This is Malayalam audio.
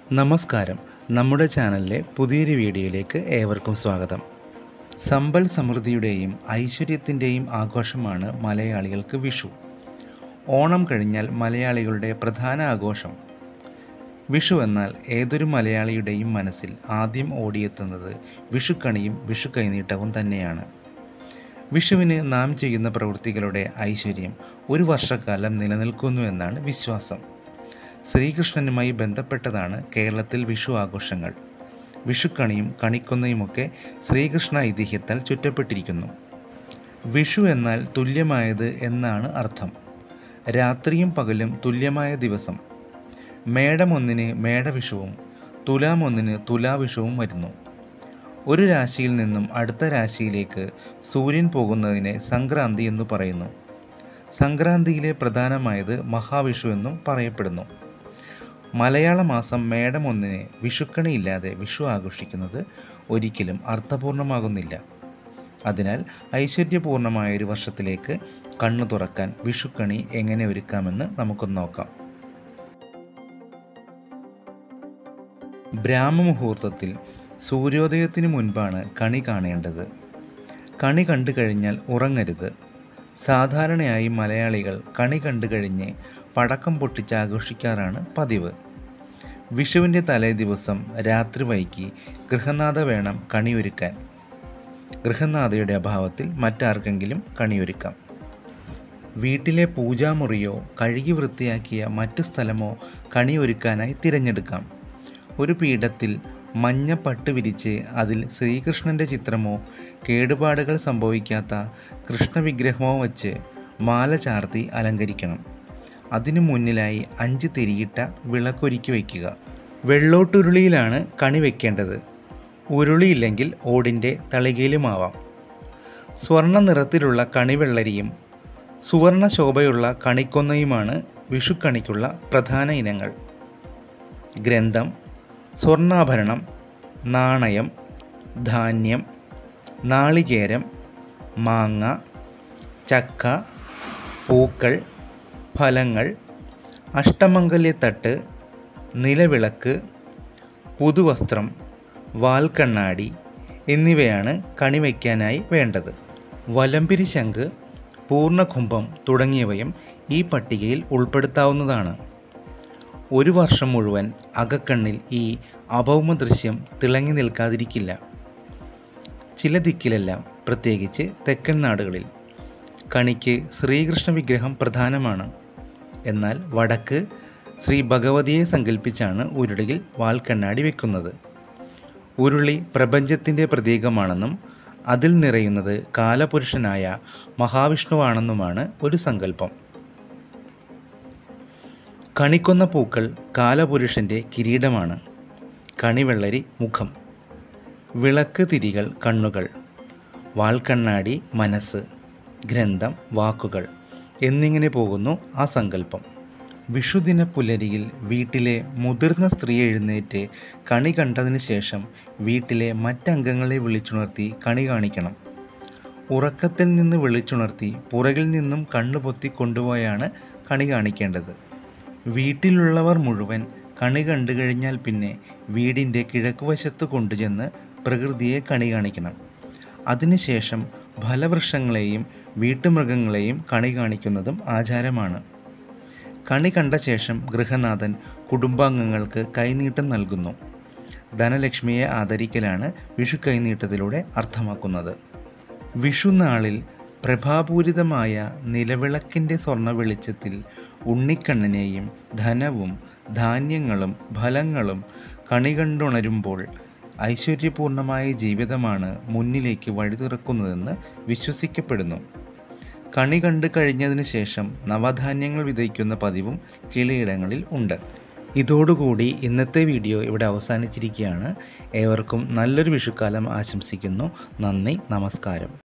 നമസ്കാരം നമ്മുടെ ചാനലിലെ പുതിയൊരു വീഡിയോയിലേക്ക് ഏവർക്കും സ്വാഗതം സമ്പൽ സമൃദ്ധിയുടെയും ഐശ്വര്യത്തിൻ്റെയും ആഘോഷമാണ് മലയാളികൾക്ക് വിഷു ഓണം കഴിഞ്ഞാൽ മലയാളികളുടെ പ്രധാന ആഘോഷം വിഷു എന്നാൽ ഏതൊരു മലയാളിയുടെയും മനസ്സിൽ ആദ്യം ഓടിയെത്തുന്നത് വിഷുക്കണിയും വിഷു കൈനീട്ടവും തന്നെയാണ് വിഷുവിന് നാം ചെയ്യുന്ന പ്രവൃത്തികളുടെ ഐശ്വര്യം ഒരു വർഷക്കാലം നിലനിൽക്കുന്നു എന്നാണ് വിശ്വാസം ശ്രീകൃഷ്ണനുമായി ബന്ധപ്പെട്ടതാണ് കേരളത്തിൽ വിഷു ആഘോഷങ്ങൾ വിഷുക്കണിയും കണിക്കൊന്നയുമൊക്കെ ശ്രീകൃഷ്ണ ഐതിഹ്യത്താൽ ചുറ്റപ്പെട്ടിരിക്കുന്നു വിഷു എന്നാൽ തുല്യമായത് എന്നാണ് അർത്ഥം രാത്രിയും പകലും തുല്യമായ ദിവസം മേടം ഒന്നിന് മേടവിഷുവും തുലാം ഒന്നിന് തുലാവിഷുവും വരുന്നു ഒരു രാശിയിൽ നിന്നും അടുത്ത രാശിയിലേക്ക് സൂര്യൻ പോകുന്നതിനെ സംക്രാന്തി എന്ന് പറയുന്നു സംക്രാന്തിയിലെ പ്രധാനമായത് മഹാവിഷു എന്നും പറയപ്പെടുന്നു മലയാള മാസം മേടം ഒന്നിന് വിഷുക്കണിയില്ലാതെ വിഷു ആഘോഷിക്കുന്നത് ഒരിക്കലും അർത്ഥപൂർണമാകുന്നില്ല അതിനാൽ ഐശ്വര്യപൂർണമായ ഒരു വർഷത്തിലേക്ക് കണ്ണു തുറക്കാൻ വിഷുക്കണി എങ്ങനെ ഒരുക്കാമെന്ന് നമുക്കൊന്ന് നോക്കാം ബ്രാഹ്മമുഹൂർത്തത്തിൽ സൂര്യോദയത്തിന് മുൻപാണ് കണി കാണേണ്ടത് കണി കണ്ടു കഴിഞ്ഞാൽ ഉറങ്ങരുത് സാധാരണയായി മലയാളികൾ കണി കണ്ടു കഴിഞ്ഞ് പടക്കം പൊട്ടിച്ച് ആഘോഷിക്കാറാണ് പതിവ് വിഷുവിൻ്റെ തലേ ദിവസം രാത്രി വൈകി ഗൃഹനാഥ വേണം കണിയൊരുക്കാൻ ഗൃഹനാഥയുടെ അഭാവത്തിൽ മറ്റാർക്കെങ്കിലും കണിയൊരുക്കാം വീട്ടിലെ പൂജാമുറിയോ കഴുകി വൃത്തിയാക്കിയ മറ്റു സ്ഥലമോ കണിയൊരുക്കാനായി തിരഞ്ഞെടുക്കാം ഒരു പീഠത്തിൽ മഞ്ഞ പട്ട് വിരിച്ച് അതിൽ ശ്രീകൃഷ്ണൻ്റെ ചിത്രമോ കേടുപാടുകൾ സംഭവിക്കാത്ത കൃഷ്ണവിഗ്രഹമോ വച്ച് മാല ചാർത്തി അലങ്കരിക്കണം അതിനു മുന്നിലായി അഞ്ച് തിരിയിട്ട വിളക്കൊരുക്കി വയ്ക്കുക വെള്ളോട്ടുരുളിയിലാണ് കണി വെക്കേണ്ടത് ഉരുളിയില്ലെങ്കിൽ ഓടിൻ്റെ തളികയിലുമാവാം സ്വർണ്ണ നിറത്തിലുള്ള കണിവെള്ളരിയും സുവർണ ശോഭയുള്ള കണിക്കൊന്നയുമാണ് വിഷുക്കണിക്കുള്ള പ്രധാന ഇനങ്ങൾ ഗ്രന്ഥം സ്വർണ്ണാഭരണം നാണയം ധാന്യം നാളികേരം മാങ്ങ ചക്ക പൂക്കൾ ഫലങ്ങൾ അഷ്ടമംഗല്യത്തട്ട് നിലവിളക്ക് പുതുവസ്ത്രം വാൽക്കണ്ണാടി എന്നിവയാണ് കണിവയ്ക്കാനായി വേണ്ടത് വലമ്പിരി ശംഖ് പൂർണ്ണകുംഭം തുടങ്ങിയവയും ഈ പട്ടികയിൽ ഉൾപ്പെടുത്താവുന്നതാണ് ഒരു വർഷം മുഴുവൻ അകക്കണ്ണിൽ ഈ അഭൗമ ദൃശ്യം തിളങ്ങി നിൽക്കാതിരിക്കില്ല ചില ദിക്കിലെല്ലാം പ്രത്യേകിച്ച് തെക്കൻ നാടുകളിൽ കണിക്ക് ശ്രീകൃഷ്ണ വിഗ്രഹം പ്രധാനമാണ് എന്നാൽ വടക്ക് ശ്രീ ഭഗവതിയെ സങ്കല്പിച്ചാണ് ഉരുളിയിൽ വാൽക്കണ്ണാടി വെക്കുന്നത് ഉരുളി പ്രപഞ്ചത്തിൻ്റെ പ്രതീകമാണെന്നും അതിൽ നിറയുന്നത് കാലപുരുഷനായ മഹാവിഷ്ണുവാണെന്നുമാണ് ഒരു സങ്കല്പം കണിക്കൊന്ന പൂക്കൾ കാലപുരുഷൻ്റെ കിരീടമാണ് കണിവെള്ളരി മുഖം വിളക്ക് തിരികൾ കണ്ണുകൾ വാൽക്കണ്ണാടി മനസ്സ് ഗ്രന്ഥം വാക്കുകൾ എന്നിങ്ങനെ പോകുന്നു ആ സങ്കല്പം വിഷുദിന പുലരിയിൽ വീട്ടിലെ മുതിർന്ന സ്ത്രീ എഴുന്നേറ്റ് കണി കണ്ടതിന് ശേഷം വീട്ടിലെ മറ്റംഗങ്ങളെ വിളിച്ചുണർത്തി കണി കാണിക്കണം ഉറക്കത്തിൽ നിന്ന് വിളിച്ചുണർത്തി പുറകിൽ നിന്നും കണ്ണുപൊത്തി കൊണ്ടുപോയാണ് കണി കാണിക്കേണ്ടത് വീട്ടിലുള്ളവർ മുഴുവൻ കണി കണ്ടു കഴിഞ്ഞാൽ പിന്നെ വീടിൻ്റെ കിഴക്കുവശത്ത് കൊണ്ടുചെന്ന് പ്രകൃതിയെ കണി കാണിക്കണം അതിനുശേഷം ഫലവൃക്ഷങ്ങളെയും വീട്ടുമൃഗങ്ങളെയും കണി കാണിക്കുന്നതും ആചാരമാണ് കണി കണ്ട ശേഷം ഗൃഹനാഥൻ കുടുംബാംഗങ്ങൾക്ക് കൈനീട്ടം നൽകുന്നു ധനലക്ഷ്മിയെ ആദരിക്കലാണ് വിഷു കൈനീട്ടത്തിലൂടെ അർത്ഥമാക്കുന്നത് വിഷുനാളിൽ പ്രഭാപൂരിതമായ നിലവിളക്കിൻ്റെ സ്വർണ്ണ വെളിച്ചത്തിൽ ഉണ്ണിക്കണ്ണനെയും ധനവും ധാന്യങ്ങളും ഫലങ്ങളും കണി കണ്ടുണരുമ്പോൾ ഐശ്വര്യപൂർണമായ ജീവിതമാണ് മുന്നിലേക്ക് വഴി തുറക്കുന്നതെന്ന് വിശ്വസിക്കപ്പെടുന്നു കണി കണ്ടു കഴിഞ്ഞതിന് ശേഷം നവധാന്യങ്ങൾ വിതയ്ക്കുന്ന പതിവും ചിലയിടങ്ങളിൽ ഉണ്ട് ഇതോടുകൂടി ഇന്നത്തെ വീഡിയോ ഇവിടെ അവസാനിച്ചിരിക്കുകയാണ് ഏവർക്കും നല്ലൊരു വിഷുക്കാലം ആശംസിക്കുന്നു നന്ദി നമസ്കാരം